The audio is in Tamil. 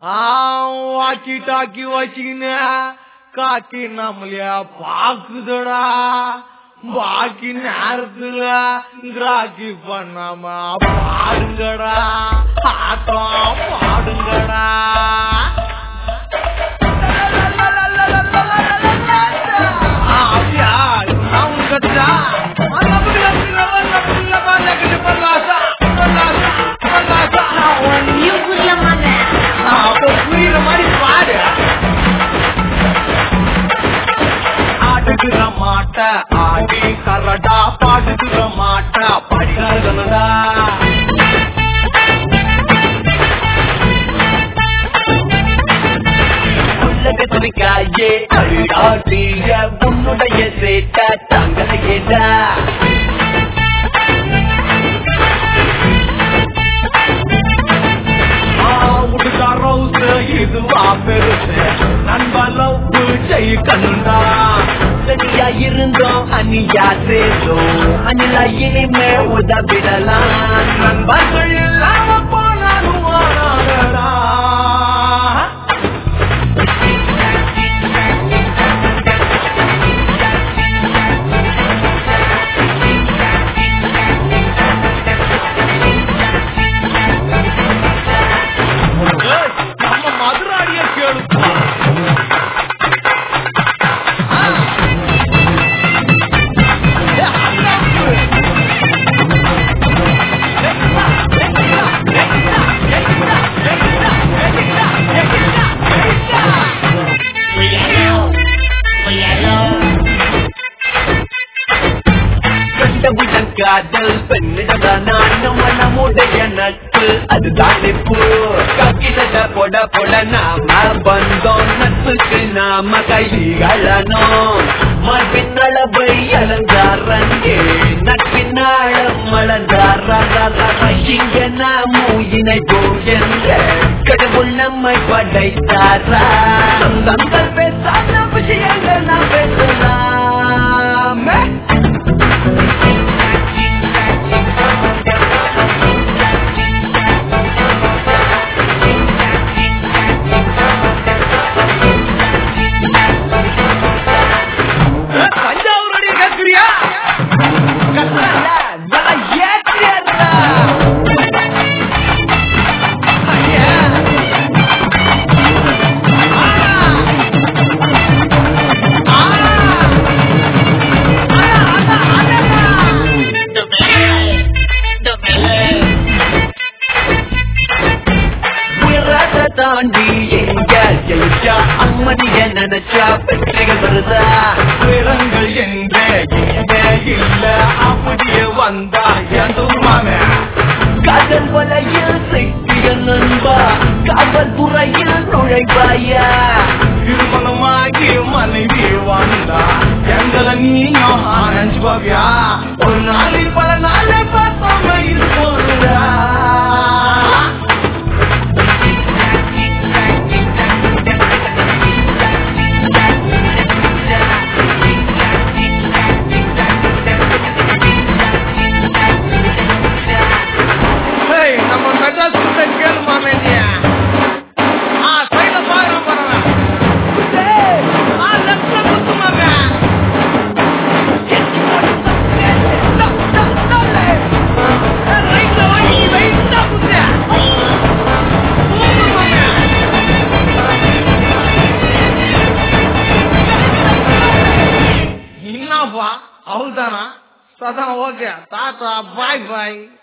ஆ வாக்கி டாக்கி வச்சுக்கின்னு காக்கி நம்மளைய பாக்குதடா பாக்கி நேரத்துல கிராக்கி பண்ணாம பாடுங்கடா ஆட்டம் பாடுங்கடா ஆ, அப்படியா? நான் உனக்கு கட்டுடா. ஆ, லபுடி, லபுடி, லபா, லபுடி, லபா, லக்கடி, பல்லாசா, பல்லாசா, பல்லாசா. ஒன்னும் புரிய மாட்டேன் ஆ, அப்போ புரியுற மாதிரி பாடு ஆடுகிற மாட்ட ஆடி கரடா பாடுகிற மாட்ட படிக்கிறதா உலகத்திற்காயே அழுதாட்டிய உன்னுடைய சேட்ட தங்களையேடா உடுக்கா ரோஸ் இதுவா பெருசு நண்பலவு செய்ய கண்ணுண்டா தனியா இருந்தோம் அணியா சேர்ந்தோம் அணிலா இனிமே உதவிடலாம் நண்பர்கள் இல்லாம போனாலும் ஆனாடா ஏய், நம்ம மதுராடிய கேளுப்பா கண்டவுடன் காதல் பெண்ணிடம் நான் மனமுடைய நட்பு அதுதான் நட்பு கக்கிட்ட போட போட நாம வந்தோம் நட்புக்கு நாம கைகளனோம் மார்பின் அளவை அலங்காரங்கே நட்பின் ஆழம் அலங்கார இங்க நாமும் இணைவோம் என்ற கடவுள் நம்மை படைத்தாரா சொந்தங்கள் பேசாத விஷயங்கள் நாம் பேசலாமே தஞ்சாவூர் அடிய கேட்கிறியா உயரத்தை தாண்டி எங்க ஜெயிச்சா அம்மதிய நினைச்சா வெற்றிகள் வருதா விரங்கள் என்றே இங்கே இல்ல அப்படியே வந்தா எதுமாமே காதல் வலையில் சிக்கிய நண்பா காவல் துறையில் நுழைவாயா திருமணமாகி மனைவி வந்தா எங்களை நீயும் ஆனஞ்சு பாவியா ஒரு நாளில் பல நாளை பார்த்தாம இருப்போம்டா ஹேய், நம்ம மெட்ராஸ் கிட்ட கேளு மாமே நீ. ஆ, side ல பாருங்க, பாருங்க. குத்து. ஆ, left ல குத்து மாமே. Stop, stop, stop ல. ஆ, right ல வை, right ஆ குத்து. போடு மாமே. என்னப்பா அவ்வளவுதானா சதான் ஓகே டாட்டா பாய் பாய்